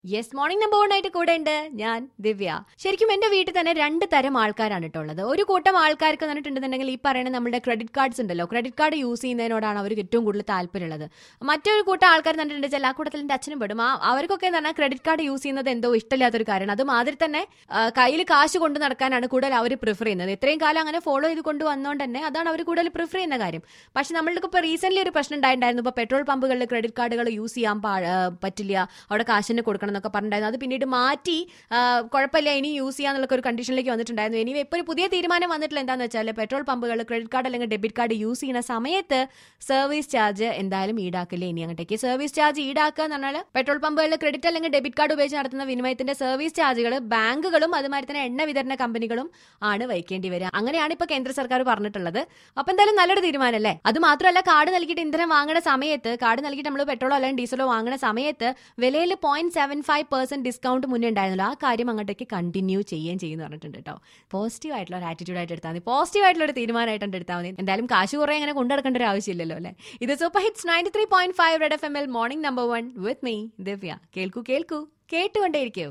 yes morning number one ആയിട്ട് കൂടെ ഉണ്ട് ഞാൻ ദിവ്യ ശരിക്കും എന്റെ വീട്ടിൽ തന്നെ രണ്ട് തരം ആൾക്കാരാണ് കേട്ടോ ഉള്ളത് ഒരു കൂട്ടം ആൾക്കാർക്ക് പറഞ്ഞിട്ടുണ്ടെന്നുണ്ടെങ്കിൽ ഈ പറയുന്ന നമ്മുടെ ക്രെഡിറ്റ് കാർഡ്സ് ഉണ്ടല്ലോ ക്രെഡിറ്റ് കാർഡ് യൂസ് ചെയ്യുന്നതിനോടാണ് അവർക്ക് ഏറ്റവും കൂടുതൽ താല്പര്യമുള്ളത് മറ്റൊരു കൂട്ടം ആൾക്കാർ പറഞ്ഞിട്ടുണ്ട് ആ കൂട്ടത്തിൽ എന്റെ അച്ഛനും പെടും ആ അവർക്കൊക്കെ എന്ന് പറഞ്ഞാൽ ക്രെഡിറ്റ് കാർഡ് യൂസ് ചെയ്യുന്നത് എന്തോ ഇഷ്ടമില്ലാത്തൊരു കാര്യമാണ് അത് മാതിരി തന്നെ കയ്യിൽ കാശ് കൊണ്ട് നടക്കാനാണ് കൂടുതൽ അവർ പ്രിഫർ ചെയ്യുന്നത് ഇത്രയും കാലം അങ്ങനെ ഫോളോ ചെയ്ത് കൊണ്ട് വന്നുകൊണ്ട് തന്നെ അതാണ് അവർ കൂടുതൽ പ്രിഫർ ചെയ്യുന്ന കാര്യം പക്ഷെ നമ്മൾക്ക് ഇപ്പോൾ റീസെന്റ് ഒരു പ്രശ്നം ഉണ്ടായിട്ടുണ്ടായിരുന്നു ഇപ്പോൾ പെട്രോൾ പമ്പുകളിൽ ക്രെഡിറ്റ് കാർഡുകൾ യൂസ് ചെയ്യാൻ പാ- ആ, പറ്റില്ല അവിടെ കാശിന് കൊടുക്കണം എന്നൊക്കെ പറഞ്ഞിട്ടുണ്ടായിരുന്നു അത് പിന്നീട് മാറ്റി ആ, കുഴപ്പമില്ല ഇനി യൂസ് ചെയ്യാന്നുള്ള ഒരു കണ്ടീഷനിലേക്ക് വന്നിട്ടുണ്ടായിരുന്നു ഇനി ഇപ്പോൾ ഒരു പുതിയ തീരുമാനം വന്നിട്ടില്ല എന്താണെന്ന് വെച്ചാൽ പെട്രോൾ പമ്പുകൾ ക്രെഡിറ്റ് കാർഡ് അല്ലെങ്കിൽ ഡെബിറ്റ് കാർഡ് യൂസ് ചെയ്യുന്ന സമയത്ത് സർവീസ് ചാർജ് എന്തായാലും ഈടാക്കില്ല ഇനി അങ്ങോട്ടേക്ക് സർവീസ് ചാർജ് ഈടാക്കുക എന്ന് പറഞ്ഞാൽ പെട്രോൾ പമ്പുകളിൽ ക്രെഡിറ്റ് അല്ലെങ്കിൽ ഡെബിറ്റ് കാർഡ് ഉപയോഗിച്ച് നടത്തുന്ന വിനിമയത്തിന്റെ സർവീസ് ചാർജുകൾ ബാങ്കുകളും അതുമാതിരി തന്നെ എണ്ണ വിതരണ കമ്പനികളും ആണ് വഹിക്കേണ്ടി വരിക അങ്ങനെയാണ് ഇപ്പൊ കേന്ദ്ര സർക്കാർ പറഞ്ഞിട്ടുള്ളത് അപ്പൊ എന്തായാലും നല്ലൊരു തീരുമാനമല്ലേ അത് മാത്രമല്ല കാർഡ് നൽകിയിട്ട് ഇന്ധനം വാങ്ങുന്ന സമയത്ത് കാർഡ് നൽകിയിട്ട് നമ്മൾ പെട്രോളോ അല്ലെങ്കിൽ ഡീസലോ വാങ്ങുന്ന സമയത്ത് വിലയിൽ point seven five percent discount മുന്നേ ഉണ്ടായിരുന്നല്ലോ ആ കാര്യം അങ്ങോട്ടേക്ക് കണ്ടിന്യൂ ചെയ്യുകയും ചെയ്യുന്നു പറഞ്ഞിട്ടുണ്ട് കേട്ടോ പോസിറ്റീവ് ആയിട്ടുള്ള ഒരു ആറ്റിറ്റ്യൂഡ് ആയിട്ട് എടുത്താൽ മതി പോസിറ്റീവ് ആയിട്ടുള്ള ഒരു തീരുമാനമായിട്ട് എടുത്താൽ മതി എന്തായാലും കാശ് കുറേ അങ്ങനെ കൊണ്ടെടുക്കേണ്ട ഒരു ആവശ്യമില്ലല്ലോ അല്ലേ ഇത് super hits ninety three point five red F M L morning number one with me Divya കേൾക്കൂ കേൾക്കൂ കേട്ടുകൊണ്ടേയിരിക്കൂ